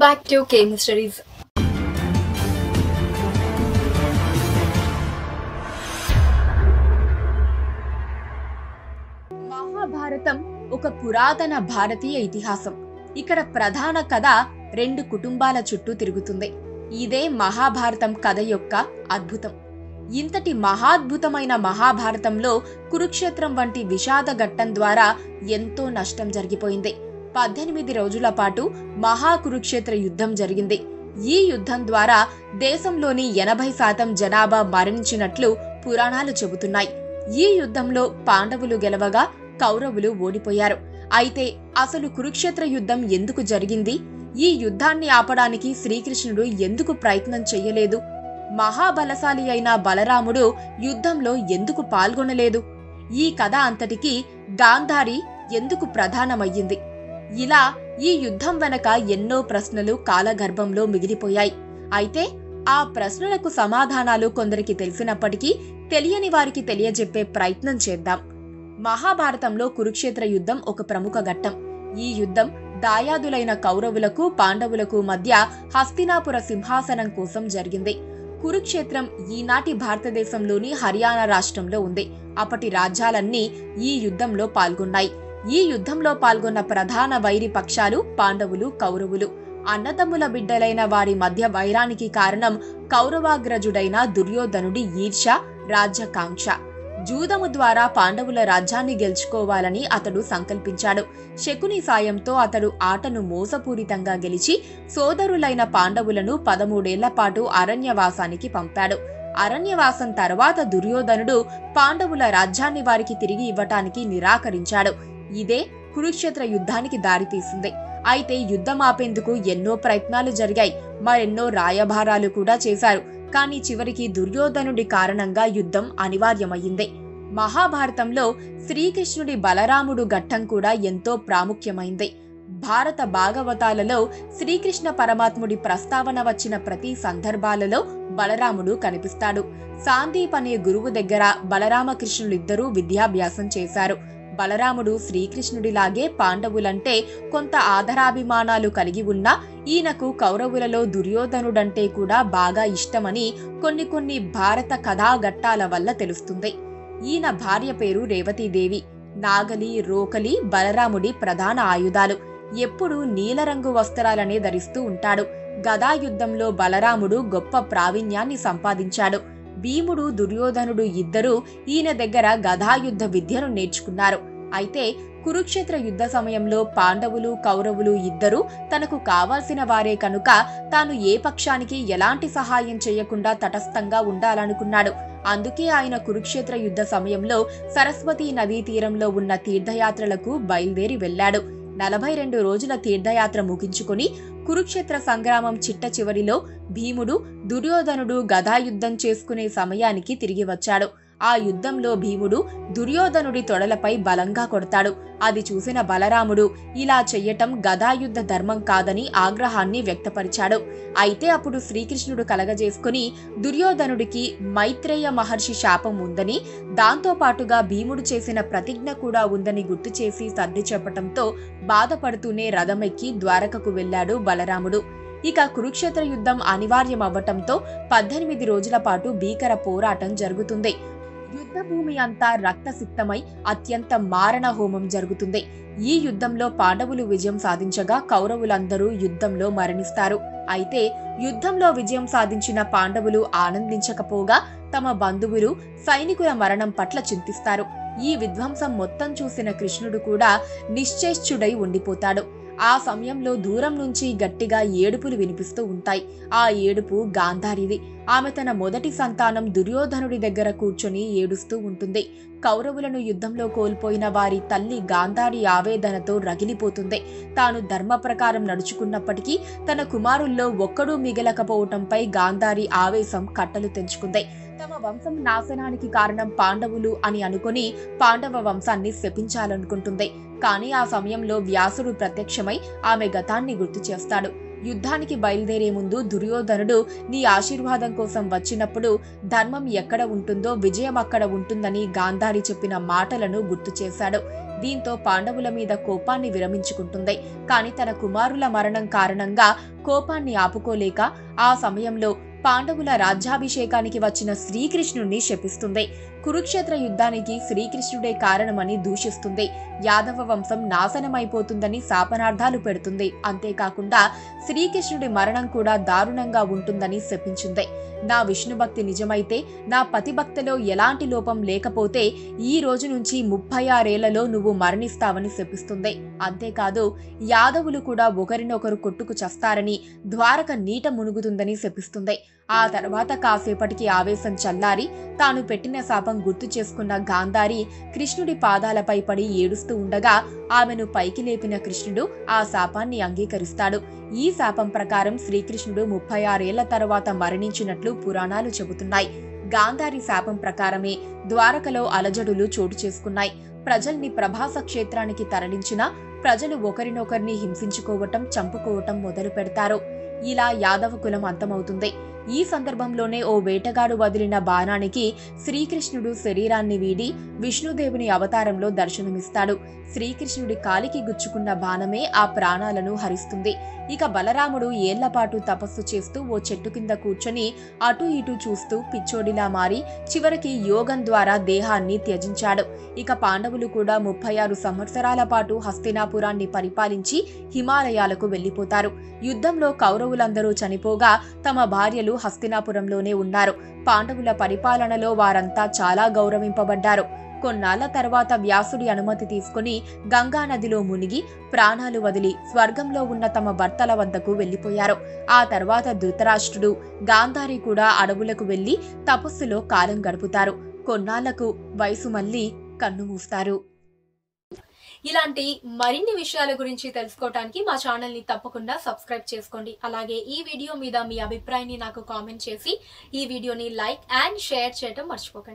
back to K Mysteries. Mahabharatam ఒక పురాతన భారతీయ ఇతిహాసం ఇక్కడ ప్రధాన కథ రెండు కుటుంబాల చుట్టూ తిరుగుతుంది ఇదే మహాభారతం కథ యొక్క అద్భుతం ఇంతటి మహాద్భుతమైన మహాభారతంలో కురుక్షేత్రం వంటి విషాద ఘట్టం ద్వారా ఎంతో నష్టం జరిగిపోయింది పద్దెనిమిది రోజుల పాటు మహాకురుక్షేత్ర యుద్ధం జరిగింది ఈ యుద్ధం ద్వారా దేశంలోని ఎనభై శాతం జనాభా మరణించినట్లు పురాణాలు చెబుతున్నాయి ఈ యుద్ధంలో పాండవులు గెలవగా కౌరవులు ఓడిపోయారు అయితే అసలు కురుక్షేత్ర యుద్ధం ఎందుకు జరిగింది ఈ యుద్ధాన్ని ఆపడానికి శ్రీకృష్ణుడు ఎందుకు ప్రయత్నం చెయ్యలేదు మహాబలశాలి అయిన బలరాముడు యుద్ధంలో ఎందుకు పాల్గొనలేదు ఈ కథ అంతటికీ గాంధారి ఎందుకు ప్రధానమయ్యింది ఇలా ఈ యుద్ధం వెనక ఎన్నో ప్రశ్నలు కాలగర్భంలో మిగిలిపోయాయి అయితే ఆ ప్రశ్నలకు సమాధానాలు కొందరికి తెలిసినప్పటికీ తెలియని వారికి తెలియజెప్పే ప్రయత్నం చేద్దాం మహాభారతంలో కురుక్షేత్ర యుద్ధం ఒక ప్రముఖ ఘట్టం ఈ యుద్ధం దాయాదులైన కౌరవులకు పాండవులకు మధ్య హస్తినాపుర సింహాసనం కోసం జరిగింది కురుక్షేత్రం ఈనాటి భారతదేశంలోని హర్యానా రాష్ట్రంలో ఉంది అప్పటి రాజ్యాలన్నీ ఈ యుద్ధంలో పాల్గొన్నాయి ఈ యుద్ధంలో పాల్గొన్న ప్రధాన వైరి పక్షాలు పాండవులు కౌరవులు అన్నతమ్ముల బిడ్డలైన వారి మధ్య వైరానికి కారణం కౌరవాగ్రజుడైన దుర్యోధనుడి ఈర్ష రాజ్యకాంక్ష జూదము ద్వారా పాండవుల రాజ్యాన్ని గెలుచుకోవాలని అతడు సంకల్పించాడు శకుని సాయంతో అతడు ఆటను మోసపూరితంగా గెలిచి సోదరులైన పాండవులను పదమూడేళ్ల పాటు అరణ్యవాసానికి పంపాడు అరణ్యవాసం తర్వాత దుర్యోధనుడు పాండవుల రాజ్యాన్ని వారికి తిరిగి ఇవ్వటానికి నిరాకరించాడు ఇదే కురుక్షేత్ర యుద్ధానికి దారితీసింది అయితే యుద్ధం ఆపేందుకు ఎన్నో ప్రయత్నాలు జరిగాయి మరెన్నో రాయభారాలు కూడా చేశారు కానీ చివరికి దుర్యోధనుడి కారణంగా యుద్ధం అనివార్యమయ్యింది మహాభారతంలో శ్రీకృష్ణుడి బలరాముడు ఘట్టం కూడా ఎంతో ప్రాముఖ్యమైంది భారత భాగవతాలలో శ్రీకృష్ణ పరమాత్ముడి ప్రస్తావన వచ్చిన ప్రతి సందర్భాలలో బలరాముడు కనిపిస్తాడు సాందీప్ అనే గురువు దగ్గర బలరామకృష్ణులిద్దరూ విద్యాభ్యాసం చేశారు బలరాముడు శ్రీకృష్ణుడిలాగే పాండవులంటే కొంత ఆదరాభిమానాలు కలిగి ఉన్నా ఈయనకు కౌరవులలో దుర్యోధనుడంటే కూడా బాగా ఇష్టమని కొన్ని కొన్ని భారత కథాఘట్టాల వల్ల తెలుస్తుంది ఈయన భార్య పేరు రేవతీదేవి నాగలి రోకలి బలరాముడి ప్రధాన ఆయుధాలు ఎప్పుడూ నీలరంగు వస్త్రాలనే ధరిస్తూ ఉంటాడు గదా యుద్ధంలో బలరాముడు గొప్ప ప్రావీణ్యాన్ని సంపాదించాడు భీముడు దుర్యోధనుడు ఇద్దరూ ఈయన దగ్గర గదాయుద్ధ విద్యను నేర్చుకున్నారు అయితే కురుక్షేత్ర యుద్ధ సమయంలో పాండవులు కౌరవులు ఇద్దరూ తనకు కావాల్సిన వారే కనుక తాను ఏ పక్షానికి ఎలాంటి సహాయం చేయకుండా తటస్థంగా ఉండాలనుకున్నాడు అందుకే ఆయన కురుక్షేత్ర యుద్ధ సమయంలో సరస్వతీ నదీ తీరంలో ఉన్న తీర్థయాత్రలకు బయలుదేరి వెళ్లాడు నలభై రెండు రోజుల తీర్థయాత్ర ముగించుకుని కురుక్షేత్ర సంగ్రామం చిట్ట చివరిలో భీముడు దుర్యోధనుడు గదాయుద్ధం చేసుకునే సమయానికి తిరిగి వచ్చాడు ఆ యుద్ధంలో భీముడు దుర్యోధనుడి తొడలపై బలంగా కొడతాడు అది చూసిన బలరాముడు ఇలా చెయ్యటం గదాయుద్ధ ధర్మం కాదని ఆగ్రహాన్ని వ్యక్తపరిచాడు అయితే అప్పుడు శ్రీకృష్ణుడు కలగజేసుకుని దుర్యోధనుడికి మైత్రేయ మహర్షి శాపం ఉందని దాంతో పాటుగా భీముడు చేసిన ప్రతిజ్ఞ కూడా ఉందని గుర్తు చేసి సర్ది చెప్పటంతో బాధపడుతూనే రథమెక్కి ద్వారకకు వెళ్లాడు బలరాముడు ఇక కురుక్షేత్ర యుద్ధం అనివార్యం అవ్వటంతో పద్దెనిమిది రోజుల పాటు భీకర పోరాటం జరుగుతుంది యుద్ధ భూమి అంతా రక్తసిక్తమై అత్యంత మారణ హోమం జరుగుతుంది ఈ యుద్ధంలో పాండవులు విజయం సాధించగా కౌరవులందరూ యుద్ధంలో మరణిస్తారు అయితే యుద్ధంలో విజయం సాధించిన పాండవులు ఆనందించకపోగా తమ బంధువులు సైనికుల మరణం పట్ల చింతిస్తారు ఈ విధ్వంసం మొత్తం చూసిన కృష్ణుడు కూడా నిశ్చేష్చుడై ఉండిపోతాడు ఆ సమయంలో దూరం నుంచి గట్టిగా ఏడుపులు వినిపిస్తూ ఉంటాయి ఆ ఏడుపు గాంధారిది ఆమె తన మొదటి సంతానం దుర్యోధనుడి దగ్గర కూర్చొని ఏడుస్తూ ఉంటుంది కౌరవులను యుద్ధంలో కోల్పోయిన వారి తల్లి గాంధారి ఆవేదనతో రగిలిపోతుంది తాను ధర్మ ప్రకారం నడుచుకున్నప్పటికీ తన కుమారుల్లో ఒక్కడూ మిగలకపోవటంపై గాంధారి ఆవేశం కట్టలు తెంచుకుంది తమ వంశం నాశనానికి కారణం పాండవులు అని అనుకుని పాండవ వంశాన్ని శపించాలనుకుంటుంది కానీ ఆ సమయంలో వ్యాసుడు ప్రత్యక్షమై ఆమె గతాన్ని గుర్తు చేస్తాడు యుద్ధానికి బయలుదేరే ముందు దుర్యోధనుడు నీ ఆశీర్వాదం కోసం వచ్చినప్పుడు ధర్మం ఎక్కడ ఉంటుందో విజయం అక్కడ ఉంటుందని గాంధారి చెప్పిన మాటలను గుర్తు చేశాడు దీంతో పాండవుల మీద కోపాన్ని విరమించుకుంటుంది కానీ తన కుమారుల మరణం కారణంగా కోపాన్ని ఆపుకోలేక ఆ సమయంలో పాండవుల రాజ్యాభిషేకానికి వచ్చిన శ్రీకృష్ణుణ్ణి శపిస్తుంది కురుక్షేత్ర యుద్ధానికి శ్రీకృష్ణుడే కారణమని దూషిస్తుంది యాదవ వంశం నాశనమైపోతుందని శాపనార్థాలు పెడుతుంది అంతేకాకుండా శ్రీకృష్ణుడి మరణం కూడా దారుణంగా ఉంటుందని శపించింది నా విష్ణు భక్తి నిజమైతే నా పతిభక్తిలో ఎలాంటి లోపం లేకపోతే ఈ రోజు నుంచి ముప్పై ఆరేళ్లలో నువ్వు మరణిస్తావని శపిస్తుంది అంతేకాదు యాదవులు కూడా ఒకరినొకరు కొట్టుకు చస్తారని ద్వారక నీట మునుగుతుందని శపిస్తుంది ఆ తర్వాత కాసేపటికి ఆవేశం చల్లారి తాను పెట్టిన శాపం గుర్తు చేసుకున్న గాంధారి కృష్ణుడి పాదాలపై పడి ఏడుస్తూ ఉండగా ఆమెను పైకి లేపిన కృష్ణుడు ఆ శాపాన్ని అంగీకరిస్తాడు ఈ శాపం ప్రకారం శ్రీకృష్ణుడు ముప్పై ఆరేళ్ల తర్వాత మరణించినట్లు పురాణాలు చెబుతున్నాయి గాంధారి శాపం ప్రకారమే ద్వారకలో అలజడులు చోటు చేసుకున్నాయి ప్రజల్ని ప్రభాస క్షేత్రానికి తరలించిన ప్రజలు ఒకరినొకరిని హింసించుకోవటం చంపుకోవటం మొదలు పెడతారు ఇలా యాదవ కులం అంతమవుతుంది ఈ సందర్భంలోనే ఓ వేటగాడు వదిలిన బాణానికి శ్రీకృష్ణుడు శరీరాన్ని వీడి విష్ణుదేవుని అవతారంలో దర్శనమిస్తాడు శ్రీకృష్ణుడి కాలికి గుచ్చుకున్న బాణమే ఆ ప్రాణాలను హరిస్తుంది ఇక బలరాముడు ఏళ్లపాటు తపస్సు చేస్తూ ఓ చెట్టు కింద కూర్చొని అటు ఇటు చూస్తూ పిచ్చోడిలా మారి చివరికి యోగం ద్వారా దేహాన్ని త్యజించాడు ఇక పాండవులు కూడా ముప్పై ఆరు సంవత్సరాల పాటు హస్తినాపురాన్ని పరిపాలించి హిమాలయాలకు వెళ్లిపోతారు యుద్ధంలో కౌరవులందరూ చనిపోగా తమ భార్యలు హస్తినాపురంలోనే ఉన్నారు పాండవుల పరిపాలనలో వారంతా చాలా గౌరవింపబడ్డారు కొన్నాళ్ల తర్వాత వ్యాసుడి అనుమతి తీసుకుని గంగా నదిలో మునిగి ప్రాణాలు వదిలి స్వర్గంలో ఉన్న తమ భర్తల వద్దకు వెళ్లిపోయారు ఆ తర్వాత ధృతరాష్ట్రుడు గాంధారి కూడా అడవులకు వెళ్లి తపస్సులో కాలం గడుపుతారు కొన్నాళ్లకు వయసు మళ్ళీ కన్ను మూస్తారు ఇలాంటి మరిన్ని విషయాల గురించి తెలుసుకోవడానికి మా ఛానల్ ని తప్పకుండా సబ్స్క్రైబ్ చేసుకోండి అలాగే ఈ వీడియో మీద మీ అభిప్రాయాన్ని నాకు కామెంట్ చేసి ఈ వీడియోని లైక్ అండ్ షేర్ చేయడం మర్చిపోకండి